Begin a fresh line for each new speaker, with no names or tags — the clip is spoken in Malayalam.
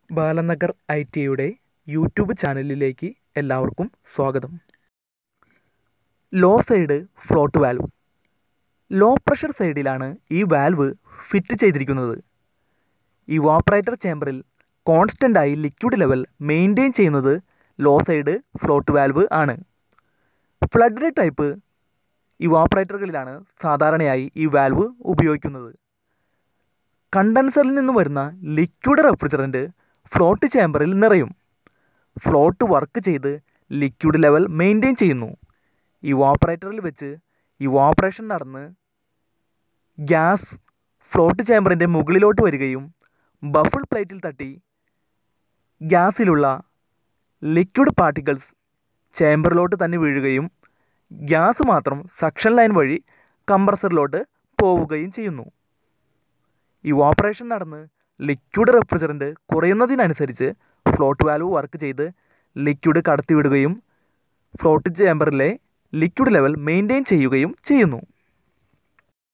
ബാലനഗർ ഐ ടി ഐയുടെ യൂട്യൂബ് ചാനലിലേക്ക് എല്ലാവർക്കും സ്വാഗതം low side float valve low pressure സൈഡിലാണ് ഈ വാൽവ് ഫിറ്റ് ചെയ്തിരിക്കുന്നത് ഇവാപ്പറേറ്റർ ചേമ്പറിൽ കോൺസ്റ്റൻ്റായി ലിക്വിഡ് ലെവൽ മെയിൻറ്റെയിൻ ചെയ്യുന്നത് ലോ സൈഡ് ഫ്ലോട്ട് വാൽവ് ആണ് ഫ്ലഡ് ടൈപ്പ് ഇവാപ്പറേറ്ററുകളിലാണ് സാധാരണയായി ഈ വാൽവ് ഉപയോഗിക്കുന്നത് കണ്ടൻസറിൽ നിന്ന് വരുന്ന ലിക്വിഡ് റെഫ്രിജറൻറ്റ് ഫ്ലോട്ട് ചേമ്പറിൽ നിറയും ഫ്ലോട്ട് വർക്ക് ചെയ്ത് ലിക്വിഡ് ലെവൽ മെയിൻറ്റെയിൻ ചെയ്യുന്നു ഇവാപ്പറേറ്ററിൽ വെച്ച് ഇവാപ്പറേഷൻ നടന്ന് ഗ്യാസ് ഫ്ലോട്ട് ചേമ്പറിൻ്റെ മുകളിലോട്ട് വരികയും ബഫിൾ പ്ലേറ്റിൽ തട്ടി ഗ്യാസിലുള്ള ലിക്വിഡ് പാർട്ടിക്കിൾസ് ചേമ്പറിലോട്ട് തന്നെ വീഴുകയും ഗ്യാസ് മാത്രം സക്ഷൻ ലൈൻ വഴി കംപ്രസറിലോട്ട് പോവുകയും ചെയ്യുന്നു ഇവാപ്പറേഷൻ നടന്ന് ലിക്വിഡ് റെഫ്രിജറൻറ്റ് കുറയുന്നതിനനുസരിച്ച് ഫ്ലോട്ട് വാൽവ് വർക്ക് ചെയ്ത് ലിക്വിഡ് കടത്തിവിടുകയും ഫ്ലോട്ട് ചേമ്പറിലെ ലിക്വിഡ് ലെവൽ മെയിൻറ്റെയിൻ ചെയ്യുകയും ചെയ്യുന്നു